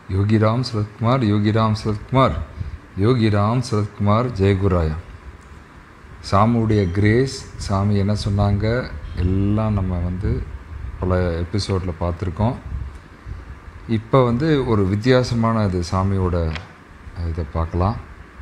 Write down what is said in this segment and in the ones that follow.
யோகிராம் சரத்குமார் யோகிராம் சரத்குமார் யோகிராம் சரத்குமார் ஜெயகுராயா சாமியுடைய கிரேஸ் சாமி என்ன சொன்னாங்க எல்லாம் நம்ம வந்து பல எபிசோடில் பார்த்துருக்கோம் இப்போ வந்து ஒரு வித்தியாசமான இது சாமியோட இதை பார்க்கலாம்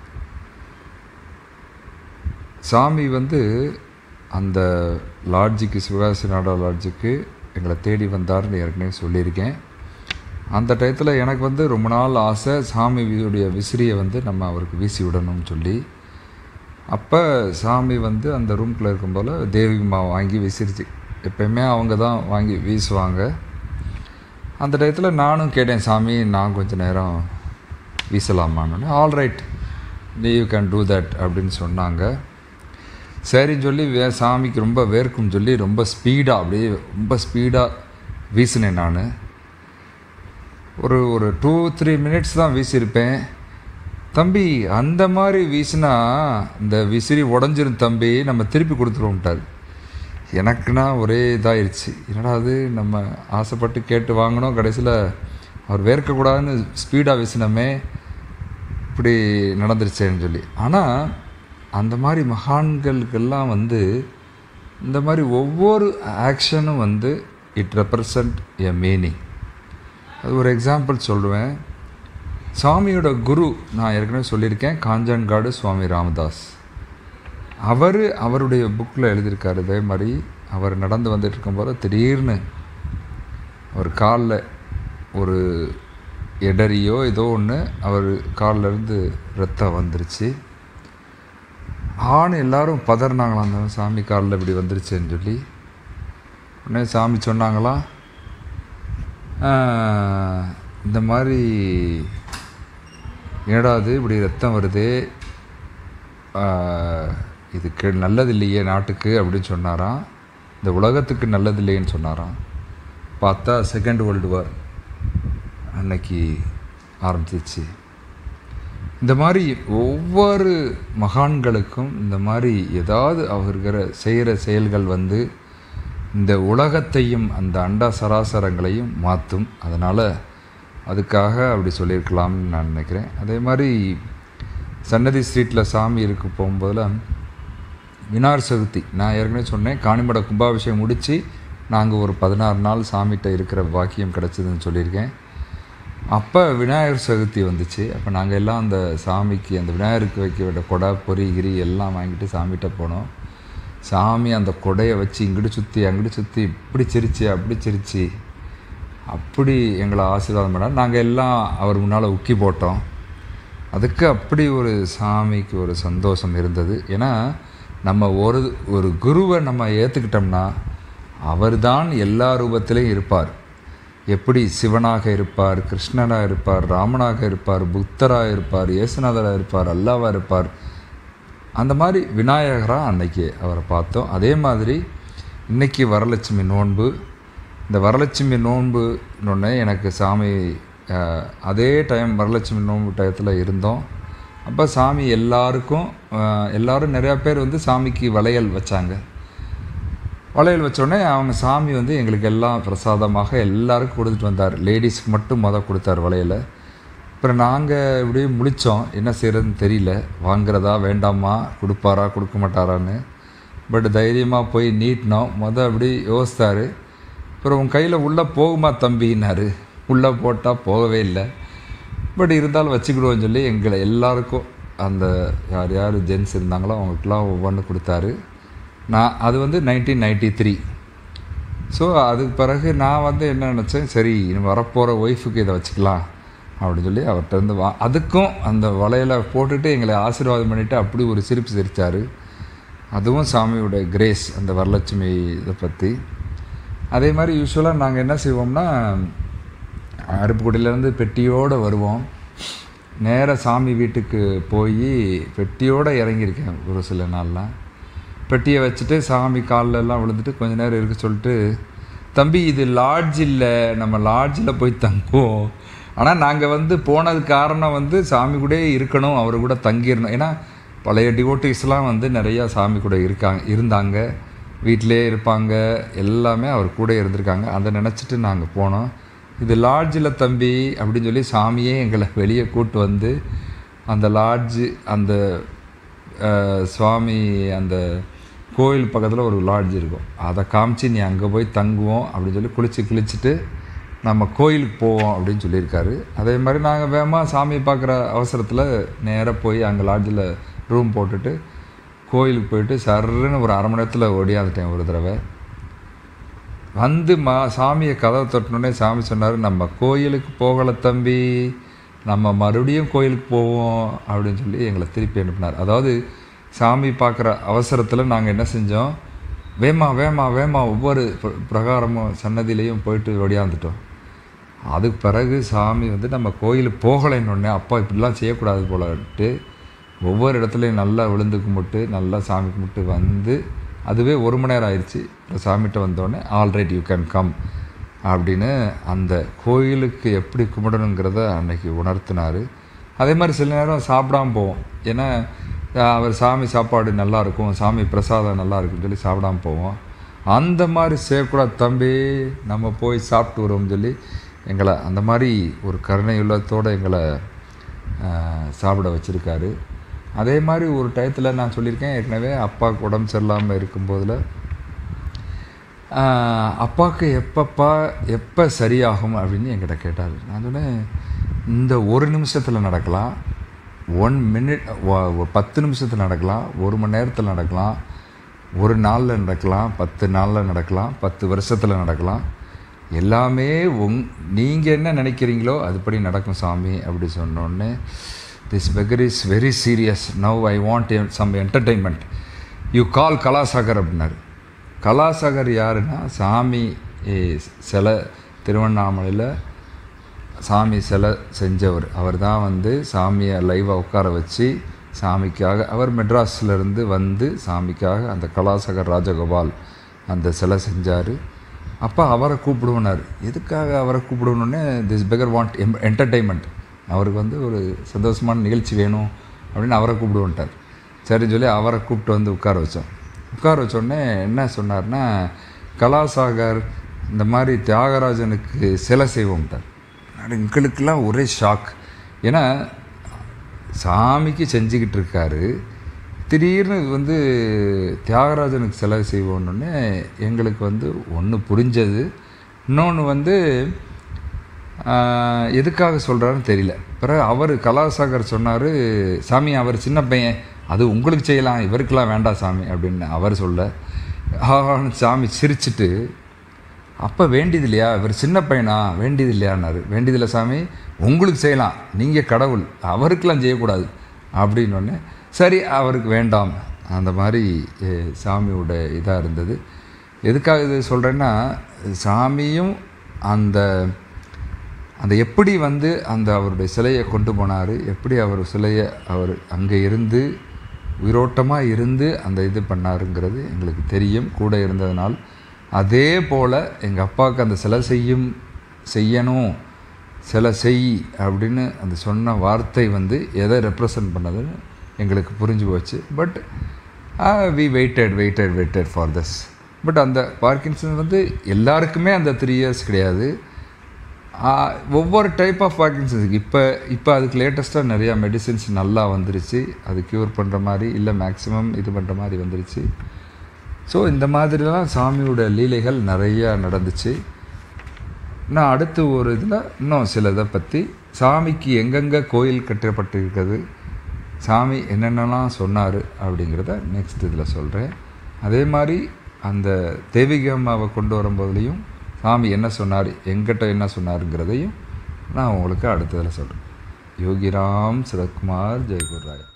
சாமி வந்து அந்த லாட்ஜுக்கு சிவகாசி நாடா லாட்ஜுக்கு எங்களை தேடி வந்தார்னு ஏற்கனவே சொல்லியிருக்கேன் அந்த டயத்தில் எனக்கு வந்து ரொம்ப நாள் ஆசை சாமியுடைய விசிறியை வந்து நம்ம அவருக்கு வீசி விடணும்னு சொல்லி அப்போ சாமி வந்து அந்த ரூம்குள்ளே இருக்கும் போல் தேவிகம்மா வாங்கி விசிறிச்சு எப்பயுமே அவங்க தான் வாங்கி வீசுவாங்க அந்த டயத்தில் நானும் கேட்டேன் சாமி நான் கொஞ்சம் நேரம் வீசலாமான்னு all right you can do that அப்படின்னு சொன்னாங்க சரின்னு சொல்லி வே சாமிக்கு ரொம்ப வேர்க்கும்னு சொல்லி ரொம்ப ஸ்பீடாக அப்படியே ரொம்ப ஸ்பீடாக வீசினேன் நான் ஒரு ஒரு டூ த்ரீ மினிட்ஸ் தான் வீசியிருப்பேன் தம்பி அந்த மாதிரி வீசினா இந்த விசிறி உடஞ்சிரும் தம்பி நம்ம திருப்பி கொடுத்துருவோம்ட்டார் எனக்குன்னா ஒரே இதாயிருச்சு என்னடா அது நம்ம ஆசைப்பட்டு கேட்டு வாங்கினோம் கடைசியில் அவர் வேர்க்கக்கூடாதுன்னு ஸ்பீடாக வீசினோமே இப்படி நடந்துருச்சேன்னு சொல்லி ஆனால் அந்த மாதிரி மகான்களுக்கெல்லாம் வந்து இந்த மாதிரி ஒவ்வொரு ஆக்ஷனும் வந்து இட் ரெப்ரசன்ட் எ மீனிங் அது ஒரு எக்ஸாம்பிள் சொல்லுவேன் சாமியோட குரு நான் ஏற்கனவே சொல்லியிருக்கேன் காஞ்சன்காடு சுவாமி ராமதாஸ் அவர் அவருடைய புக்கில் எழுதியிருக்காரு இதே மாதிரி அவர் நடந்து வந்துட்டு இருக்கும்போது திடீர்னு அவர் காலில் ஒரு எடரியோ ஏதோ ஒன்று அவர் காலில் இருந்து ரத்தம் வந்துருச்சு ஆண் எல்லாரும் பதறினாங்களாம் அந்த சாமி காலில் இப்படி வந்துருச்சுன்னு சொல்லி உடனே சாமி சொன்னாங்களாம் இந்த மாதிரி ஏடாது இப்படி ரத்தம் வருது இதுக்கு நல்லது இல்லையே நாட்டுக்கு அப்படின்னு சொன்னாராம் இந்த உலகத்துக்கு நல்லது இல்லையேன்னு சொன்னாராம் பார்த்தா செகண்ட் வேர்ல்டு வார் அன்னைக்கு ஆரம்பிச்சிச்சு இந்த மாதிரி ஒவ்வொரு மகான்களுக்கும் இந்த மாதிரி ஏதாவது அவர்கிற செய்கிற செயல்கள் வந்து இந்த உலகத்தையும் அந்த அண்டா சராசரங்களையும் மாற்றும் அதனால் அதுக்காக அப்படி சொல்லியிருக்கலாம்னு நான் நினைக்கிறேன் அதே மாதிரி சன்னதி ஸ்ட்ரீட்டில் சாமி இருக்கு போகும்போதில் விநாயகர் சதுர்த்தி நான் ஏற்கனவே சொன்னேன் காணிமட கும்பாபிஷேகம் முடித்து நாங்கள் ஒரு பதினாறு நாள் சாமிகிட்ட இருக்கிற பாக்கியம் கிடச்சிதுன்னு சொல்லியிருக்கேன் அப்போ விநாயகர் சதுர்த்தி வந்துச்சு அப்போ நாங்கள் எல்லாம் அந்த சாமிக்கு அந்த விநாயகருக்கு வைக்க விட்ட கொடை பொறி கிரி எல்லாம் வாங்கிட்டு சாமிகிட்ட போனோம் சாமி அந்த கொடையை வச்சு இங்கிட்டு சுற்றி அங்கிட்டு சுற்றி இப்படி சிரிச்சு அப்படி சிரிச்சு அப்படி எங்களை ஆசீர்வாதம் பண்ணார் நாங்கள் எல்லாம் அவர் முன்னால் உக்கி போட்டோம் அதுக்கு அப்படி ஒரு சாமிக்கு ஒரு சந்தோஷம் இருந்தது ஏன்னா நம்ம ஒரு ஒரு குருவை நம்ம ஏற்றுக்கிட்டோம்னா அவர் தான் எல்லா ரூபத்திலையும் இருப்பார் எப்படி சிவனாக இருப்பார் கிருஷ்ணனாக இருப்பார் ராமனாக இருப்பார் புத்தராக இருப்பார் இயேசுநாதராக இருப்பார் அல்லாவாக இருப்பார் அந்த மாதிரி விநாயகராக அன்னைக்கு அவரை பார்த்தோம் அதே மாதிரி இன்றைக்கி வரலட்சுமி நோன்பு இந்த வரலட்சுமி நோன்புன்னொன்னே எனக்கு சாமி அதே டைம் வரலட்சுமி நோன்பு டயத்தில் இருந்தோம் அப்போ சாமி எல்லாருக்கும் எல்லோரும் நிறையா பேர் வந்து சாமிக்கு வளையல் வச்சாங்க வளையல் வச்சோடனே அவங்க சாமி வந்து எங்களுக்கு எல்லாம் பிரசாதமாக எல்லாருக்கும் கொடுத்துட்டு வந்தார் லேடிஸ்க்கு மட்டும் மொதல் கொடுத்தார் வளையலை அப்புறம் நாங்கள் இப்படியே முழித்தோம் என்ன செய்கிறதுன்னு தெரியல வாங்குறதா வேண்டாமா கொடுப்பாரா கொடுக்க மாட்டாரான்னு பட் தைரியமாக போய் நீட்டினோம் மொதல் அப்படி யோசித்தார் அப்புறம் உன் கையில் உள்ளே போகுமா தம்பின்னாரு உள்ளே போட்டால் போகவே இல்லை பட் இருந்தாலும் வச்சுக்கிடுவோன்னு சொல்லி எங்களை எல்லாருக்கும் அந்த யார் யார் ஜென்ஸ் இருந்தாங்களோ அவங்களுக்குலாம் ஒவ்வொன்று கொடுத்தாரு நான் அது வந்து நைன்டீன் நைன்டி த்ரீ ஸோ அதுக்கு பிறகு நான் வந்து என்ன நினச்சேன் சரி இனி வரப்போகிற ஒய்ஃபுக்கு இதை வச்சுக்கலாம் அப்படின்னு சொல்லி அவர்கிட்ட இருந்து வா அதுக்கும் அந்த வலையில் போட்டுட்டு எங்களை ஆசீர்வாதம் பண்ணிவிட்டு அப்படி ஒரு சிரிப்பு சிரித்தார் அதுவும் சாமியோட கிரேஸ் அந்த வரலட்சுமி இதை பற்றி அதே மாதிரி யூஸ்வலாக நாங்கள் என்ன செய்வோம்னா அருப்புக்குடியிலேருந்து பெட்டியோடு வருவோம் நேராக சாமி வீட்டுக்கு போய் பெட்டியோடு இறங்கியிருக்கேன் ஒரு சில நாள்லாம் பெட்டியை வச்சுட்டு சாமி காலில் எல்லாம் விழுந்துட்டு கொஞ்ச நேரம் இருக்க சொல்லிட்டு தம்பி இது லாட்ஜ் இல்லை நம்ம லாட்ஜில் போய் தங்குவோம் ஆனால் நாங்கள் வந்து போனது காரணம் வந்து சாமி கூட இருக்கணும் அவர் கூட தங்கிடணும் ஏன்னா பழைய டிவோட்டிஸ்லாம் வந்து நிறையா சாமி கூட இருக்காங்க இருந்தாங்க வீட்டிலே இருப்பாங்க எல்லாமே அவர் கூட இருந்திருக்காங்க அதை நினச்சிட்டு நாங்கள் போனோம் இது லாட்ஜில் தம்பி அப்படின்னு சொல்லி சாமியே எங்களை வெளியே கூட்டு வந்து அந்த லாட்ஜு அந்த அஹ், சுவாமி அந்த கோயில் பக்கத்தில் ஒரு லாட்ஜ் இருக்கும் அதை காமிச்சு நீ அங்கே போய் தங்குவோம் அப்படின்னு சொல்லி குளிச்சு கிழிச்சிட்டு நம்ம கோயிலுக்கு போவோம் அப்படின்னு சொல்லியிருக்காரு அதே மாதிரி நாங்கள் வேகமாக சாமி பார்க்குற அவசரத்தில் நேராக போய் அங்கே லாட்ஜில் ரூம் போட்டுட்டு கோயிலுக்கு போயிட்டு சர்ன்னு ஒரு அரை மணி நேரத்தில் ஓடியாந்துட்டேன் ஒரு தடவை வந்து மா சாமியை கதவை தட்டினோடனே சாமி சொன்னார் நம்ம கோயிலுக்கு போகலை தம்பி நம்ம மறுபடியும் கோயிலுக்கு போவோம் அப்படின்னு சொல்லி எங்களை திருப்பி அனுப்பினார் அதாவது சாமி பார்க்குற அவசரத்தில் நாங்கள் என்ன செஞ்சோம் வேமா வேமா வேமா ஒவ்வொரு பிர- பிரகாரமும் சன்னதியிலையும் போயிட்டு ஒடியாந்துட்டோம் அதுக்கு பிறகு சாமி வந்து நம்ம கோயிலுக்கு போகலைன்னு உடனே அப்பா இப்படிலாம் செய்யக்கூடாது போலட்டு ஒவ்வொரு இடத்துலையும் நல்லா விழுந்து கும்பிட்டு நல்லா சாமி கும்பிட்டு வந்து அதுவே ஒரு மணி நேரம் ஆயிடுச்சு அப்புறம் சாமிகிட்ட வந்தோடனே ஆல்ரைட் யூ கேன் கம் அப்படின்னு அந்த கோயிலுக்கு எப்படி கும்பிடணுங்கிறத அன்னைக்கு உணர்த்தினார் அதே மாதிரி சில நேரம் சாப்பிடாம போவோம் ஏன்னா அஹ், அவர் சாமி சாப்பாடு நல்லா இருக்கும் சாமி பிரசாதம் நல்லா இருக்குன்னு சொல்லி சாப்பிடாம போவோம் அந்த மாதிரி செய்யக்கூடாது தம்பி நம்ம போய் சாப்பிட்டு வருவோம்னு சொல்லி எங்களை அந்த மாதிரி ஒரு கருணை உள்ளத்தோடு எங்களை அஹ், சாப்பிட வச்சுருக்காரு அதே மாதிரி ஒரு டயத்தில் நான் சொல்லியிருக்கேன் ஏற்கனவே அப்பாவுக்கு உடம்பு சரியில்லாமல் இருக்கும்போதில் ஆஹ், அப்பாவுக்கு எப்பப்பா எப்போ சரியாகும் அப்படின்னு என்கிட்ட கேட்டார் நான் சொன்னேன் இந்த ஒரு நிமிஷத்தில் நடக்கலாம் ஒன் மினிட் பத்து நிமிஷத்தில் நடக்கலாம் ஒரு மணி நேரத்தில் நடக்கலாம் ஒரு நாளில் நடக்கலாம் பத்து நாளில் நடக்கலாம் பத்து வருஷத்தில் நடக்கலாம் எல்லாமே உங் நீங்கள் என்ன நினைக்கிறீங்களோ அதுபடி நடக்கும் சாமி அப்படி சொன்னோடனே this beggar is very serious now I want some entertainment you call Kalasagar அப்படின்னாரு கலாசாகர் யாருன்னா சாமி ஏ, சிலை திருவண்ணாமலையில் சாமி சிலை செஞ்சவர் அவர் தான் வந்து சாமியை லைவாக உட்கார வச்சு சாமிக்காக அவர் மெட்ராஸ்ல இருந்து வந்து சாமிக்காக அந்த கலாசகர் ராஜகோபால் அந்த சிலை செஞ்சார் அப்போ அவரை கூப்பிடுவனார் எதுக்காக அவரை கூப்பிடுவனோடனே this beggar want him entertainment அவருக்கு வந்து ஒரு சந்தோஷமான நிகழ்ச்சி வேணும் அப்படின்னு அவரை கூப்பிடுவன்ட்டார் சரின்னு சொல்லி அவரை கூப்பிட்டு வந்து உட்கார வச்சோம் உட்கார வச்சோடனே என்ன சொன்னார்னா கலாசாகர் இந்த மாதிரி தியாகராஜனுக்கு சிலை செய்வோம்ட்டார் அது எங்களுக்கெல்லாம் ஒரே ஷாக் ஏன்னா சாமிக்கு செஞ்சுக்கிட்டு இருக்காரு திடீர்னு வந்து தியாகராஜனுக்கு செலவு செய்வோன்னொன்னே எங்களுக்கு வந்து ஒன்று புரிஞ்சது இன்னொன்று வந்து ஆஹ், எதுக்காக சொல்கிறாருன்னு தெரியல பிறகு அவர் கலாசாகர் சொன்னார் சாமி அவர் சின்ன பையன் அது உங்களுக்கு செய்யலாம் இவருக்கெல்லாம் வேண்டாம் சாமி அப்படின்னு அவர் சொல்ல ஆஹான்னு சாமி சிரிச்சிட்டு அப்போ வேண்டியது இல்லையா இவர் சின்ன பையனா வேண்டியது இல்லையான்னாரு வேண்டியதில்லை சாமி உங்களுக்கு செய்யலாம் நீங்கள் கடவுள் அவருக்கெல்லாம் செய்யக்கூடாது அப்படின்னொடனே சரி அவருக்கு வேண்டாம் அந்த மாதிரி எ, சாமியோட இதாக இருந்தது எதுக்காக இது சொல்கிறேன்னா சாமியும் அந்த அந்த எப்படி வந்து அந்த அவருடைய சிலையை கொண்டு போனார் எப்படி அவர் சிலையை அவர் அங்கே இருந்து உயிரோட்டமாக இருந்து அந்த இது பண்ணாருங்கிறது எங்களுக்கு தெரியும் கூட இருந்ததுனால் அதே போல் எங்கள் அப்பாவுக்கு அந்த சிலை செய்யும் செய்யணும் சிலை செய் அப்படின்னு அந்த சொன்ன வார்த்தை வந்து எதை ரெப்ரசன்ட் பண்ணதுன்னு எங்களுக்கு புரிஞ்சு போச்சு but we waited waited waited for this but அந்த பார்க்கின்சன் வந்து எல்லாருக்குமே அந்த த்ரீ இயர்ஸ் கிடையாது ஆஹ், ஒவ்வொரு டைப் ஆஃப் பார்க்கின்சன்ஸுக்கு இப்போ இப்போ அதுக்கு லேட்டஸ்ட்டாக நிறையா மெடிசின்ஸ் நல்லா வந்துருச்சு அது க்யூர் பண்ணுற மாதிரி இல்லை மேக்ஸிமம் இது பண்ணுற மாதிரி வந்துருச்சு ஸோ இந்த மாதிரிலாம் சாமியோட லீலைகள் நிறையா நடந்துச்சு நான் அடுத்து ஒரு இதில் இன்னும் சில இதை பற்றி சாமிக்கு எங்கெங்கே கோயில் கட்டப்பட்டிருக்கிறது சாமி என்னென்னலாம் சொன்னார் அப்படிங்கிறத நெக்ஸ்ட் இதில் சொல்கிறேன் அதே மாதிரி அந்த தெய்வீகம்மாவை கொண்டு வரும்போதுலேயும் சாமி என்ன சொன்னார் எங்கிட்ட என்ன சொன்னாருங்கிறதையும் நான் உங்களுக்கு அடுத்ததில் சொல்கிறேன் யோகிராம் சிவகுமார் ஜெயகுர்ராய்